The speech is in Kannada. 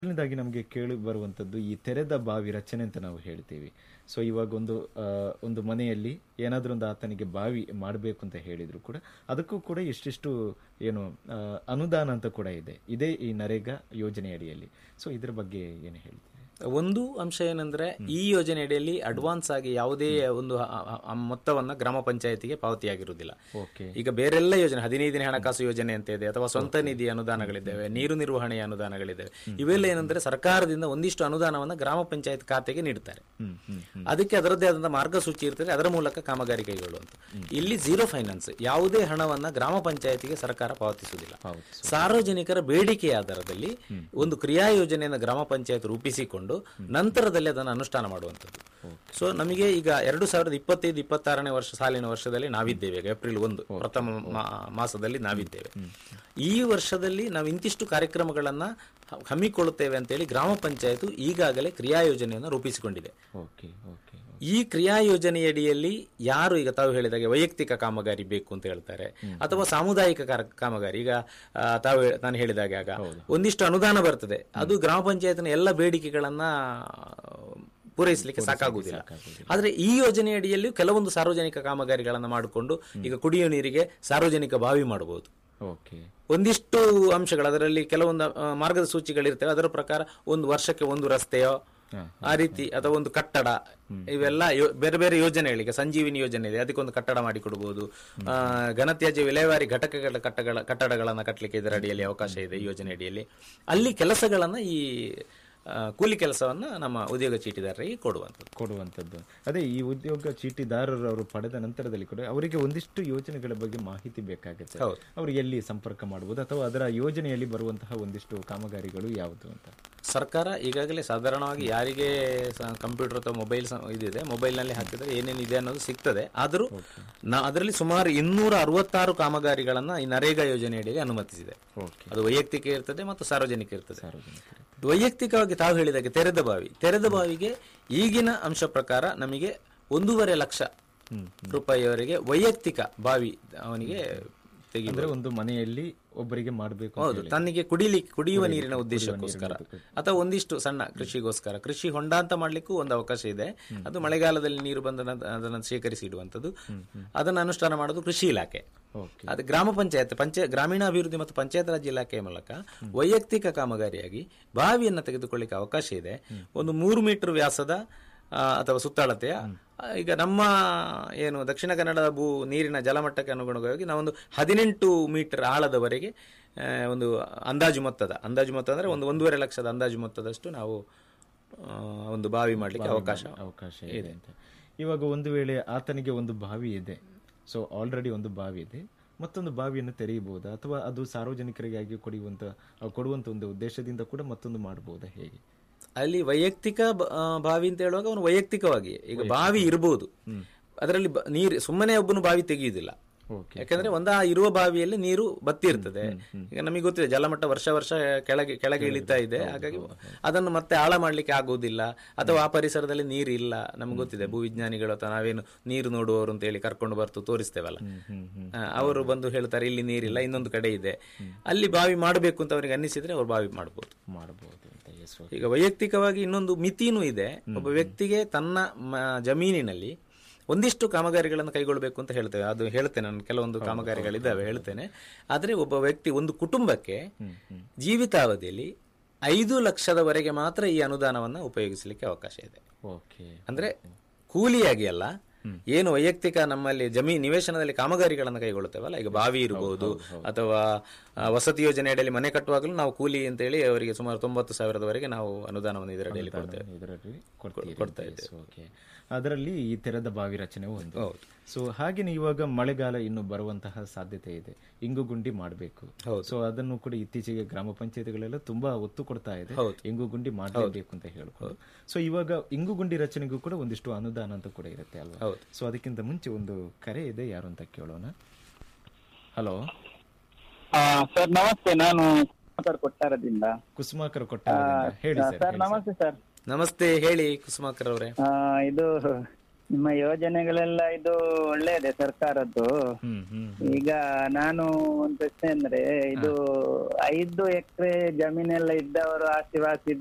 ಮೊದಲನೇದಾಗಿ ನಮಗೆ ಕೇಳಿ ಬರುವಂಥದ್ದು ಈ ತೆರೆದ ಬಾವಿ ರಚನೆ ಅಂತ ನಾವು ಹೇಳ್ತೀವಿ ಸೊ ಇವಾಗ ಒಂದು ಆ, ಒಂದು ಮನೆಯಲ್ಲಿ ಏನಾದರೂ ಒಂದು ಆತನಿಗೆ ಬಾವಿ ಮಾಡಬೇಕು ಅಂತ ಹೇಳಿದ್ರು ಕೂಡ ಅದಕ್ಕೂ ಕೂಡ ಇಷ್ಟಿಷ್ಟು ಏನು ಆ, ಅನುದಾನ ಅಂತ ಕೂಡ ಇದೆ ಇದೇ ಈ ನರೇಗಾ ಯೋಜನೆ ಅಡಿಯಲ್ಲಿ ಸೊ ಇದ್ರ ಬಗ್ಗೆ ಏನು ಹೇಳ್ತೀವಿ ಒಂದು ಅಂಶ ಏನಂದ್ರೆ ಈ ಯೋಜನೆ ಅಡಿಯಲ್ಲಿ ಅಡ್ವಾನ್ಸ್ ಆಗಿ ಯಾವುದೇ ಒಂದು ಆ- ಆ- ಆ ಮೊತ್ತವನ್ನ ಗ್ರಾಮ ಪಂಚಾಯತಿಗೆ ಪಾವತಿಯಾಗಿರುವುದಿಲ್ಲ ಓಕೆ ಈಗ ಬೇರೆಲ್ಲ ಯೋಜನೆ ಹದಿನೈದನೇ ಹಣಕಾಸು ಯೋಜನೆ ಅಂತ ಇದೆ ಅಥವಾ ಸ್ವಂತ ನಿಧಿ ಅನುದಾನಗಳಿದ್ದಾವೆ ನೀರು ನಿರ್ವಹಣೆಯ ಅನುದಾನಗಳಿದ್ದಾವೆ ಇವೆಲ್ಲ ಏನಂದ್ರೆ ಸರ್ಕಾರದಿಂದ ಒಂದಿಷ್ಟು ಅನುದಾನವನ್ನ ಗ್ರಾಮ ಪಂಚಾಯತ್ ಖಾತೆಗೆ ನೀಡ್ತಾರೆ ಹ್ಮ್ ಹ್ಮ್ ಅದಕ್ಕೆ ಅದರದ್ದೇ ಆದಂತಹ ಮಾರ್ಗಸೂಚಿ ಇರ್ತದೆ ಅದರ ಮೂಲಕ ಕಾಮಗಾರಿ ಕೈಗೊಳ್ಳುವಂತ ಇಲ್ಲಿ ಜೀರೋ ಫೈನಾನ್ಸ್ ಯಾವುದೇ ಹಣವನ್ನ ಗ್ರಾಮ ಪಂಚಾಯತಿಗೆ ಸರ್ಕಾರ ಪಾವತಿಸುವುದಿಲ್ಲ ಪಾವತಿಸುವುದಿಲ್ಲ. ಸಾರ್ವಜನಿಕರ ಬೇಡಿಕೆಯ ಆಧಾರದಲ್ಲಿ ಒಂದು ಕ್ರಿಯಾ ಯೋಜನೆಯನ್ನು ಗ್ರಾಮ ಪಂಚಾಯತ್ ರೂಪಿಸಿಕೊಂಡು ನಂತರದಲ್ಲಿ ಅದನ್ನು ಅನುಷ್ಠಾನ ಮಾಡುವಂಥದ್ದು ಸೊ ನಮಗೆ ಈಗ ಎರಡು ಸಾವಿರದ ಇಪ್ಪತ್ತೈದು ಇಪ್ಪತ್ತಾರನೇ ವರ್ಷ ಸಾಲಿನ ವರ್ಷದಲ್ಲಿ ನಾವಿದ್ದೇವೆ ಈಗ ಏಪ್ರಿಲ್ ಒಂದು ಪ್ರಥಮ ಮಾ- ಮಾಸದಲ್ಲಿ ನಾವಿದ್ದೇವೆ ಈ ವರ್ಷದಲ್ಲಿ ನಾವು ಇಂತಿಷ್ಟು ಕಾರ್ಯಕ್ರಮಗಳನ್ನ ಹ- ಹಮ್ಮಿಕೊಳ್ಳುತ್ತೇವೆ ಅಂತೇಳಿ ಗ್ರಾಮ ಪಂಚಾಯತ್ ಈಗಾಗಲೇ ಕ್ರಿಯಾ ಯೋಜನೆಯನ್ನು ರೂಪಿಸಿಕೊಂಡಿದೆ ಓಕೆ ಓಕೆ ಈ ಕ್ರಿಯಾ ಯೋಜನೆಯಡಿಯಲ್ಲಿ ಯಾರು ಈಗ ತಾವು ಹೇಳಿದಾಗೆ ವೈಯಕ್ತಿಕ ಕಾಮಗಾರಿ ಬೇಕು ಅಂತ ಹೇಳ್ತಾರೆ ಅಥವಾ ಸಾಮುದಾಯಿಕ ಕಾರ- ಕಾಮಗಾರಿ ಈಗ ಆ, ತಾವು ಹೇ- ನಾನು ಹೇಳಿದಾಗೆ ಆಗ ಒಂದಿಷ್ಟು ಅನುದಾನ ಬರ್ತದೆ ಅದು ಗ್ರಾಮ ಪಂಚಾಯತ್ನ ಎಲ್ಲ ಬೇಡಿಕೆಗಳನ್ನ ಪೂರೈಸಲಿಕ್ಕೆ ಸಾಕಾಗುವುದಿಲ್ಲ ಆದ್ರೆ ಈ ಯೋಜನೆ ಅಡಿಯಲ್ಲಿಯೂ ಕೆಲವೊಂದು ಸಾರ್ವಜನಿಕ ಕಾಮಗಾರಿಗಳನ್ನ ಮಾಡಿಕೊಂಡು ಈಗ ಕುಡಿಯುವ ನೀರಿಗೆ ಸಾರ್ವಜನಿಕ ಬಾವಿ ಮಾಡಬಹುದು ಓಕೆ ಒಂದಿಷ್ಟು ಅಂಶಗಳು ಅದರಲ್ಲಿ ಕೆಲವೊಂದು ಆ, ಮಾರ್ಗಸೂಚಿಗಳಿರ್ತವೆ ಅದರ ಪ್ರಕಾರ ಒಂದು ವರ್ಷಕ್ಕೆ ಒಂದು ರಸ್ತೆಯೋ ಆ ರೀತಿ ಅಥವಾ ಒಂದು ಕಟ್ಟಡ ಇವೆಲ್ಲ ಯೋ- ಬೇರೆ ಬೇರೆ ಯೋಜನೆಗಳಿಗೆ ಸಂಜೀವಿನಿ ಯೋಜನೆ ಇದೆ ಅದಕ್ಕೊಂದು ಕಟ್ಟಡ ಮಾಡಿಕೊಡಬಹುದು ಆ, ಘನತ್ಯಾಜ್ಯ ವಿಲೇವಾರಿ ಘಟಕಗಳ ಕಟ್ಟಗಳ ಕಟ್ಟಡಗಳನ್ನ ಕಟ್ಟಲಿಕ್ಕೆ ಇದರ ಅಡಿಯಲ್ಲಿ ಅವಕಾಶ ಇದೆ ಈ ಯೋಜನೆ ಅಡಿಯಲ್ಲಿ ಅಲ್ಲಿ ಕೆಲಸಗಳನ್ನ ಈ ಆ, ಕೂಲಿ ಕೆಲಸವನ್ನ ನಮ್ಮ ಉದ್ಯೋಗ ಚೀಟಿದಾರರಿಗೆ ಕೊಡುವಂಥದ್ದು ಕೊಡುವಂಥದ್ದು ಅದೇ ಈ ಉದ್ಯೋಗ ಚೀಟಿದಾರರು ಅವರು ಪಡೆದ ನಂತರದಲ್ಲಿ ಕೂಡ ಅವರಿಗೆ ಒಂದಿಷ್ಟು ಯೋಜನೆಗಳ ಬಗ್ಗೆ ಮಾಹಿತಿ ಬೇಕಾಗುತ್ತೆ ಹೌದು. ಅವರು ಎಲ್ಲಿ ಸಂಪರ್ಕ ಮಾಡಬಹುದು ಅಥವಾ ಅದರ ಯೋಜನೆಯಲ್ಲಿ ಬರುವಂತಹ ಒಂದಿಷ್ಟು ಕಾಮಗಾರಿಗಳು ಯಾವುದು ಅಂತ ಸರ್ಕಾರ ಈಗಾಗಲೇ ಸಾಧಾರಣವಾಗಿ ಯಾರಿಗೆ ಕಂಪ್ಯೂಟರ್ ಅಥವಾ ಮೊಬೈಲ್ ಇದಿದೆ ಮೊಬೈಲ್ ನಲ್ಲಿ ಹಾಕಿದ್ರೆ ಏನೇನಿದೆ ಅನ್ನೋದು ಸಿಗ್ತದೆ ಆದರೂ ನಾ ಅದರಲ್ಲಿ ಸುಮಾರು ಇನ್ನೂರ ಅರವತ್ತಾರು ಕಾಮಗಾರಿಗಳನ್ನ ಈ ನರೇಗಾ ಯೋಜನೆ ಅಡಿಯಲ್ಲಿ ಅನುಮತಿಸಿದೆ ಓಕೆ ಅದು ವೈಯಕ್ತಿಕ ಇರ್ತದೆ ಮತ್ತು ಸಾರ್ವಜನಿಕ ಇರ್ತದೆ ಸಾರ್ವಜನಿಕರು ವೈಯಕ್ತಿಕವಾಗಿ ತಾವು ಹೇಳಿದಾಗೆ ತೆರೆದ ಬಾವಿ ತೆರೆದ ಬಾವಿಗೆ ಈಗಿನ ಅಂಶ ಪ್ರಕಾರ ನಮಗೆ ಒಂದೂವರೆ ಲಕ್ಷ ರೂಪಾಯಿಯವರೆಗೆ ವೈಯಕ್ತಿಕ ಬಾವಿ ಅವನಿಗೆ ತೆಗಿ ಅಂದ್ರೆ ಒಂದು ಮನೆಯಲ್ಲಿ ಒಬ್ಬರಿಗೆ ಮಾಡಬೇಕು ಹೌದು ತನ್ನಿಗೆ ಕುಡಿಲಿಕ್ಕೆ ಕುಡಿಯುವ ನೀರಿನ ಉದ್ದೇಶಕ್ಕೋಸ್ಕರ ಅಥವಾ ಒಂದಿಷ್ಟು ಸಣ್ಣ ಕೃಷಿಗೋಸ್ಕರ ಕೃಷಿ ಹೊಂಡ ಅಂತ ಮಾಡ್ಲಿಕ್ಕೂ ಒಂದು ಅವಕಾಶ ಇದೆ ಅದು ಮಳೆಗಾಲದಲ್ಲಿ ನೀರು ಬಂದ ನಂತರ ಅದನ್ನು ಶೇಖರಿಸಿ ಇಡುವಂಥದ್ದು ಅದನ್ನು ಅನುಷ್ಠಾನ ಮಾಡೋದು ಕೃಷಿ ಇಲಾಖೆ ಓಕೆ ಅದು ಗ್ರಾಮ ಪಂಚಾಯತ್ ಪಂಚಾಯತ್ ಗ್ರಾಮೀಣಾಭಿವೃದ್ಧಿ ಮತ್ತು ಪಂಚಾಯತ್ ರಾಜ್ ಇಲಾಖೆಯ ಮೂಲಕ ವೈಯಕ್ತಿಕ ಕಾಮಗಾರಿಯಾಗಿ ಬಾವಿಯನ್ನು ತೆಗೆದುಕೊಳ್ಳಿಕ್ಕೆ ಅವಕಾಶ ಇದೆ ಒಂದು ಮೂರು ಮೀಟರ್ ವ್ಯಾಸದ ಆ, ಅಥವಾ ಸುತ್ತಳತೆಯ ಆ, ಈಗ ನಮ್ಮ ಏನು ದಕ್ಷಿಣ ಕನ್ನಡ ಭೂ ನೀರಿನ ಜಲಮಟ್ಟಕ್ಕೆ ಅನುಗುಣವಾಗಿ ನಾವೊಂದು ಹದಿನೆಂಟು ಮೀಟರ್ ಆಳದವರೆಗೆ ಆ, ಒಂದು ಅಂದಾಜು ಮೊತ್ತದ ಅಂದಾಜು ಮೊತ್ತ ಅಂದ್ರೆ ಒಂದು ಒಂದೂವರೆ ಲಕ್ಷದ ಅಂದಾಜು ಮೊತ್ತದಷ್ಟು ನಾವು ಆ, ಒಂದು ಬಾವಿ ಮಾಡಲಿಕ್ಕೆ ಅವಕಾಶ ಅವಕಾಶ ಇದೆ ಅಂತ ಇವಾಗ ಒಂದು ವೇಳೆ ಆತನಿಗೆ ಒಂದು ಬಾವಿ ಇದೆ ಸೊ ಆಲ್ರೆಡಿ ಒಂದು ಬಾವಿ ಇದೆ ಮತ್ತೊಂದು ಬಾವಿಯನ್ನು ತೆರೆಯಬಹುದಾ ಅಥವಾ ಅದು ಸಾರ್ವಜನಿಕರಿಗಾಗಿ ಕೊಡುವಂತ ಕೊಡುವಂತ ಒಂದು ಉದ್ದೇಶದಿಂದ ಕೂಡ ಮತ್ತೊಂದು ಮಾಡಬಹುದಾ ಹೇಗೆ ಅಲ್ಲಿ ವೈಯಕ್ತಿಕ ಬ- ಆ, ಬಾವಿ ಅಂತ ಹೇಳುವಾಗ ಅವನು ವೈಯಕ್ತಿಕವಾಗಿ ಈಗ ಬಾವಿ ಇರಬಹುದು ಅದರಲ್ಲಿ ಬ- ನೀರು ಸುಮ್ಮನೆ ಒಬ್ಬನು ಬಾವಿ ತೆಗೆಯುವುದಿಲ್ಲ ಓಕೆ ಯಾಕಂದ್ರೆ ಒಂದ ಇರುವ ಬಾವಿಯಲ್ಲಿ ನೀರು ಬತ್ತಿ ಇರ್ತದೆ ಈಗ ನಮಗೆ ಗೊತ್ತಿದೆ ಜಲಮಟ್ಟ ವರ್ಷ ವರ್ಷ ಕೆಳಗೆ ಕೆಳಗೆ ಇಳಿತಾ ಇದೆ ಹಾಗಾಗಿ ಅದನ್ನು ಮತ್ತೆ ಆಳ ಮಾಡ್ಲಿಕ್ಕೆ ಆಗುವುದಿಲ್ಲ ಅಥವಾ ಆ ಪರಿಸರದಲ್ಲಿ ನೀರು ಇಲ್ಲ ನಮ್ಗೆ ಗೊತ್ತಿದೆ ಭೂವಿಜ್ಞಾನಿಗಳು ಅಥವಾ ನಾವೇನು ನೀರು ನೋಡುವವರು ಅಂತ ಹೇಳಿ ಕರ್ಕೊಂಡು ಬರ್ತು ತೋರಿಸ್ತೇವಲ್ಲ ಆ, ಅವರು ಬಂದು ಹೇಳ್ತಾರೆ ಇಲ್ಲಿ ನೀರಿಲ್ಲ ಇನ್ನೊಂದು ಕಡೆ ಇದೆ ಅಲ್ಲಿ ಬಾವಿ ಮಾಡಬೇಕು ಅಂತ ಅವರಿಗೆ ಅನ್ನಿಸಿದ್ರೆ ಅವ್ರು ಬಾವಿ ಮಾಡಬಹುದು ಮಾಡಬಹುದು ಅಂತ ಎಸ್ ಈಗ ವೈಯಕ್ತಿಕವಾಗಿ ಇನ್ನೊಂದು ಮಿತಿನೂ ಇದೆ ಒಬ್ಬ ವ್ಯಕ್ತಿಗೆ ತನ್ನ ಮ- ಜಮೀನಿನಲ್ಲಿ ಒಂದಿಷ್ಟು ಕಾಮಗಾರಿಗಳನ್ನು ಕೈಗೊಳ್ಳಬೇಕು ಅಂತ ಹೇಳ್ತೇವೆ ಅದು ಹೇಳ್ತೇನೆ ನಾನು ಕೆಲವೊಂದು ಕಾಮಗಾರಿಗಳಿದ್ದಾವೆ ಹೇಳ್ತೇನೆ ಆದ್ರೆ ಒಬ್ಬ ವ್ಯಕ್ತಿ ಒಂದು ಕುಟುಂಬಕ್ಕೆ ಜೀವಿತಾವಧಿಯಲ್ಲಿ ಐದು ಲಕ್ಷದವರೆಗೆ ಮಾತ್ರ ಈ ಅನುದಾನವನ್ನ ಉಪಯೋಗಿಸಲಿಕ್ಕೆ ಅವಕಾಶ ಇದೆ ಓಕೆ ಅಂದ್ರೆ ಕೂಲಿಯಾಗಿ ಅಲ್ಲ ಏನು ವೈಯಕ್ತಿಕ ನಮ್ಮಲ್ಲಿ ಜಮೀನ್ ನಿವೇಶನದಲ್ಲಿ ಕಾಮಗಾರಿಗಳನ್ನು ಕೈಗೊಳ್ಳುತ್ತೇವಲ್ಲ ಈಗ ಬಾವಿ ಇರಬಹುದು ಅಥವಾ ಆ, ವಸತಿ ಯೋಜನೆ ಅಡಿಯಲ್ಲಿ ಮನೆ ಕಟ್ಟುವಾಗಲೂ ನಾವು ಕೂಲಿ ಅಂತ ಹೇಳಿ ಅವರಿಗೆ ಸುಮಾರು ತೊಂಬತ್ತು ಸಾವಿರದವರೆಗೆ ನಾವು ಅನುದಾನವನ್ನು ಇದರ ಅಡಿಯಲ್ಲಿ ಕೊಡ್ತೇವೆ ಇದರಲ್ಲಿ ಕೊಡ್ತೀರಿ ಕೊಡ್ತಾ ಇದ್ದೇವೆ. ಓಕೆ ಅದರಲ್ಲಿ ಈ ತೆರೆದ ಬಾವಿ ರಚನೆ ಒಂದು ಹೌದು. ಸೊ ಹಾಗೇನೆ ಇವಾಗ ಮಳೆಗಾಲ ಇನ್ನು ಬರುವಂತಹ ಸಾಧ್ಯತೆ ಇದೆ ಇಂಗುಗುಂಡಿ ಮಾಡಬೇಕು ಹೌದು. ಸೊ ಅದನ್ನು ಕೂಡ ಇತ್ತೀಚೆಗೆ ಗ್ರಾಮ ಪಂಚಾಯತಿಗಳೆಲ್ಲ ತುಂಬಾ ಒತ್ತು ಕೊಡ್ತಾ ಇದೆ ಹೌದು. ಇಂಗುಗುಂಡಿ ಮಾಡಲೇಬೇಕು ಅಂತ ಹೇಳ್ಕೊಂಡು ಸೊ ಇವಾಗ ಇಂಗುಗುಂಡಿ ರಚನೆಗೂ ಕೂಡ ಒಂದಿಷ್ಟು ಅನುದಾನ ಅಂತ ಕೂಡ ಇರುತ್ತೆ ಅಲ್ವಾ ಹೌದು. ಸೊ ಅದಕ್ಕಿಂತ ಮುಂಚೆ ಒಂದು ಕರೆ ಇದೆ ಯಾರು ಅಂತ ಕೇಳೋಣ ಹಲೋ ಸರ್ ನಮಸ್ತೆ ನಾನು ಕುಮಾರ್ ಕೊಟ್ಟಾರದಿಂದ ಕುಸುಮಾಕರ್ ಕೊಟ್ಟ ಹೇಳಿ ಸರ್ ಸರ್ ನಮಸ್ತೆ ಸರ್ ನಮಸ್ತೆ ಹೇಳಿ ಕುಸುಮಾಕರ್ ಅವರೇ ಆ, ಇದು ನಿಮ್ಮ ಯೋಜನೆಗಳೆಲ್ಲ ಇದು ಒಳ್ಳೆಯದೆ ಸರ್ಕಾರದ್ದು ಹ್ಮ್ ಹ್ಮ್ ಈಗ ನಾನು ಒಂದು ಪ್ರಶ್ನೆ ಅಂದ್ರೆ ಇದು ಐದು ಎಕರೆ ಜಮೀನೆಲ್ಲ ಇದ್ದವರು ಆಸ್ತಿವಾಸಿ